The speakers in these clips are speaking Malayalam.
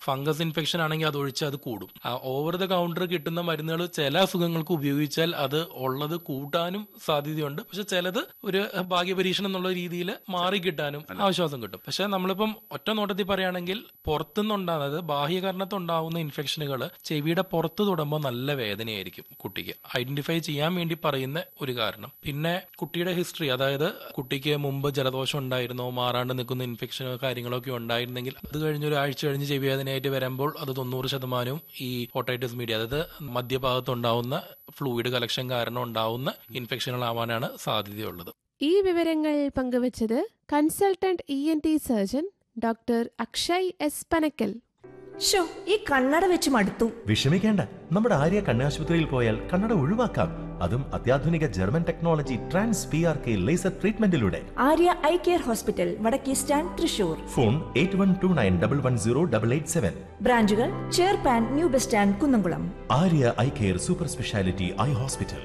ഫംഗസ് ഇൻഫെക്ഷൻ ആണെങ്കിൽ അത് ഒഴിച്ച് അത് കൂടും ഓവർ ദ കൗണ്ടർ കിട്ടുന്ന മരുന്നുകൾ ചില അസുഖങ്ങൾക്ക് ഉപയോഗിച്ചാൽ അത് ഉള്ളത് കൂട്ടാനും സാധ്യതയുണ്ട് പക്ഷെ ചിലത് ഒരു ഭാഗ്യപരീക്ഷണം എന്നുള്ള രീതിയിൽ മാറി കിട്ടാനും ആശ്വാസം കിട്ടും പക്ഷെ നമ്മളിപ്പം ഒറ്റ നോട്ടത്തിൽ പറയുകയാണെങ്കിൽ പുറത്തുനിന്നുണ്ടാകുന്ന അതായത് ബാഹ്യകാരണത്തുണ്ടാവുന്ന ഇൻഫെക്ഷനുകൾ ചെവിയുടെ പുറത്ത് തൊടുമ്പോൾ നല്ല വേദനയായിരിക്കും കുട്ടിക്ക് ഐഡന്റിഫൈ ചെയ്യാൻ വേണ്ടി പറയുന്ന ഒരു കാരണം പിന്നെ കുട്ടിയുടെ ഹിസ്റ്ററി അതായത് കുട്ടിക്ക് മുമ്പ് ജലദോഷം ഉണ്ടായിരുന്നോ മാറാണ്ട് നിൽക്കുന്ന ഇൻഫെക്ഷനോ കാര്യങ്ങളോ ഒക്കെ ഉണ്ടായിരുന്നെങ്കിൽ അത് കഴിഞ്ഞ് ഒരു ആഴ്ച കഴിഞ്ഞ് ചെവി വേദനയായിട്ട് വരുമ്പോൾ അത് തൊണ്ണൂറ് ശതമാനവും ഈ ഓട്ടൈറ്റിസ് മീഡിയ അതായത് മധ്യഭാഗത്ത് ഉണ്ടാവുന്ന ഫ്ലൂയിഡ് കലക്ഷൻ കാരണം ഉണ്ടാവുന്ന ഇൻഫെക്ഷനുകളാവാനാണ് സാധ്യതയുള്ളത് ഈ വിവരങ്ങൾ പങ്കുവച്ചത് consultant E N T surgeon doctor Akshay S Panackal ഷോ ഈ കണ്ണട വെച്ച് മടുത്തു വിഷമിക്കേണ്ട നമ്മുടെ ആര്യ കണ്ണാശുപത്രിയിൽ പോയാൽ കണ്ണട ഒഴിവാക്കാം അതും അത്യാധുനിക German technology trans P R K laser ട്രീറ്റ്മെന്റിലൂടെ ആര്യ ഐ കെയർ ഹോസ്പിറ്റൽ വടക്കേ stand Thrissur phone eight one two nine double one zero double eight seven ബ്രാഞ്ചുകൾ ചേർപ്പാൻ new bus stand Kunnamkulam Arya eye care super speciality eye hospital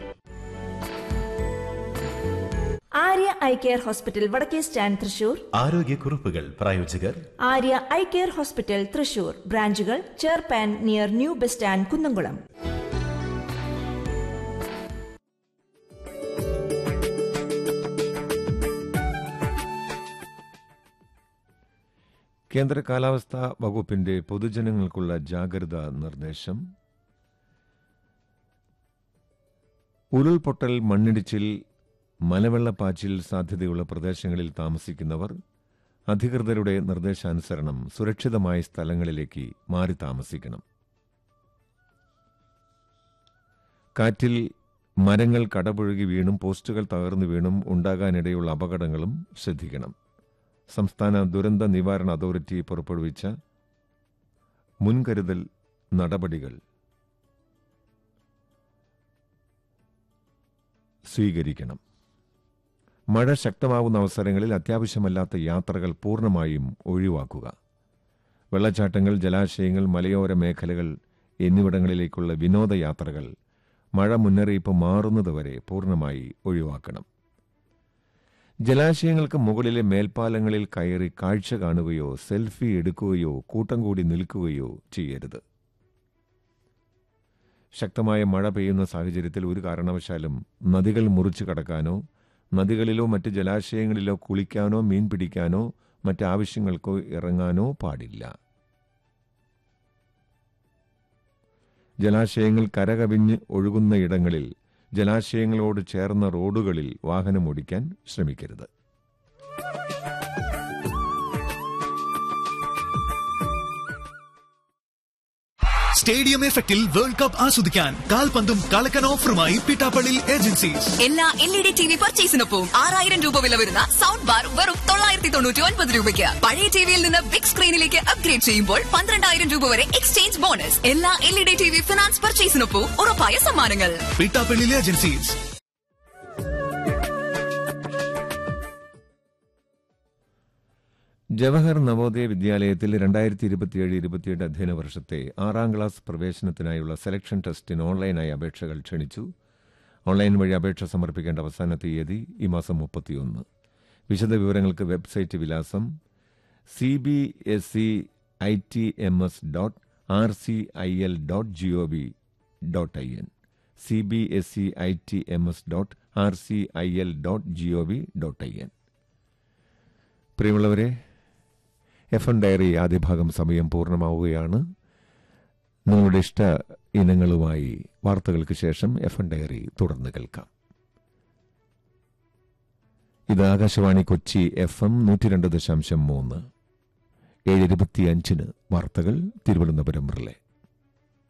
Arya eye care hospital വടക്കേ സ്റ്റാൻഡ് തൃശൂർ ആരോഗ്യക്കുറിപ്പുകൾ പ്രായോജകർ Arya eye care hospital Thrissur ബ്രാഞ്ചുകൾ ചേർപ്പാൻ near new bus stand Kunnamkulam കേന്ദ്ര കാലാവസ്ഥാ വകുപ്പിന്റെ പൊതുജനങ്ങൾക്കുള്ള ജാഗ്രതാ നിർദ്ദേശം ഉരുൾപൊട്ടൽ മണ്ണിടിച്ചിൽ മലവെള്ളപ്പാച്ചിൽ സാധ്യതയുള്ള പ്രദേശങ്ങളിൽ താമസിക്കുന്നവർ അധികൃതരുടെ നിർദ്ദേശാനുസരണം സുരക്ഷിതമായ സ്ഥലങ്ങളിലേക്ക് മാറി താമസിക്കണം കാറ്റിൽ മരങ്ങൾ കടപുഴകി വീണും പോസ്റ്റുകൾ തകർന്നു വീണും ഉണ്ടാകാനിടയുള്ള അപകടങ്ങളും ശ്രദ്ധിക്കണം സംസ്ഥാന ദുരന്ത നിവാരണ അതോറിറ്റി പുറപ്പെടുവിച്ച മുൻകരുതൽ നടപടികൾ സ്വീകരിക്കണം മഴ ശക്തമാവുന്ന അവസരങ്ങളിൽ അത്യാവശ്യമല്ലാത്ത യാത്രകൾ പൂർണ്ണമായും ഒഴിവാക്കുക വെള്ളച്ചാട്ടങ്ങൾ ജലാശയങ്ങൾ മലയോര മേഖലകൾ എന്നിവിടങ്ങളിലേക്കുള്ള വിനോദയാത്രകൾ മഴ മുന്നറിയിപ്പ് മാറുന്നതുവരെ പൂർണ്ണമായി ഒഴിവാക്കണം ജലാശയങ്ങൾക്ക് മുകളിലെ മേൽപ്പാലങ്ങളിൽ കയറി കാഴ്ച കാണുകയോ സെൽഫി എടുക്കുകയോ കൂട്ടം കൂടി നിൽക്കുകയോ ചെയ്യരുത് ശക്തമായ മഴ പെയ്യുന്ന സാഹചര്യത്തിൽ ഒരു കാരണവശാലും നദികൾ മുറിച്ചു കടക്കാനോ നദികളിലോ മറ്റ് ജലാശയങ്ങളിലോ കുളിക്കാനോ മീൻ പിടിക്കാനോ മറ്റാവശ്യങ്ങൾക്കോ ഇറങ്ങാനോ പാടില്ല ജലാശയങ്ങൾ കരകവിഞ്ഞ് ഒഴുകുന്ന ഇടങ്ങളിൽ ജലാശയങ്ങളോട് ചേർന്ന റോഡുകളിൽ വാഹനമോടിക്കാൻ ശ്രമിക്കരുത് സ്റ്റേഡിയം എഫക്റ്റിൽ വേൾഡ് കപ്പ് ആസ്വദിക്കാൻ കാൽപന്തും കളക്കൻ ഓഫറുമായി പിട്ടാപ്പള്ളി ഏജൻസീസ് എല്ലാ L E D T V പർച്ചേസിനൊപ്പം ആറായിരം രൂപ വില വരുന്ന സൗണ്ട് ബാർ വെറും തൊള്ളായിരത്തി തൊണ്ണൂറ്റി ഒൻപത് രൂപയ്ക്ക് പഴയ ടിവിയിൽ നിന്ന് ബിഗ് സ്ക്രീനിലേക്ക് അപ്ഗ്രേഡ് ചെയ്യുമ്പോൾ പന്ത്രണ്ടായിരം രൂപ വരെ എക്സ്ചേഞ്ച് ബോണസ് എല്ലാ L E D T V finance പർച്ചേസിനൊപ്പം ഉറപ്പായ സമ്മാനങ്ങൾ പിട്ടാപ്പള്ളി ഏജൻസീസ് ജവഹർ നവോദയ വിദ്യാലയത്തിൽ രണ്ടായിരത്തി ഇരുപത്തിയേഴ് ഇരുപത്തിയെട്ട് അധ്യയന വർഷത്തെ ആറാം ക്ലാസ് പ്രവേശനത്തിനായുള്ള സെലക്ഷൻ ടെസ്റ്റിന് ഓൺലൈനായി അപേക്ഷകൾ ക്ഷണിച്ചു ഓൺലൈൻ വഴി അപേക്ഷ സമർപ്പിക്കേണ്ട അവസാന തീയതി ഈ മാസം മുപ്പത്തിയൊന്ന് വിശദ വിവരങ്ങൾക്ക് വെബ്സൈറ്റ് വിലാസം C B S C I T M S dot R C I L dot G O V dot I N C B S C I T M S dot R C I L dot G O V dot I N പ്രിയമുള്ളവരെ എഫ് എൻ ഡയറി ആദ്യ ഭാഗം സമയം പൂർണ്ണമാവുകയാണ് നിങ്ങളുടെ ഇഷ്ട ഇനങ്ങളുമായി വാർത്തകൾക്ക് ശേഷം എഫ് എൻ ഡയറി തുടർന്ന് കേൾക്കാം ഇത് ആകാശവാണി കൊച്ചി എഫ് എം നൂറ്റി രണ്ട് ദശാംശം മൂന്ന് ഏഴ് ഇരുപത്തിയഞ്ചിന് വാർത്തകൾ തിരുവനന്തപുരം റിലേ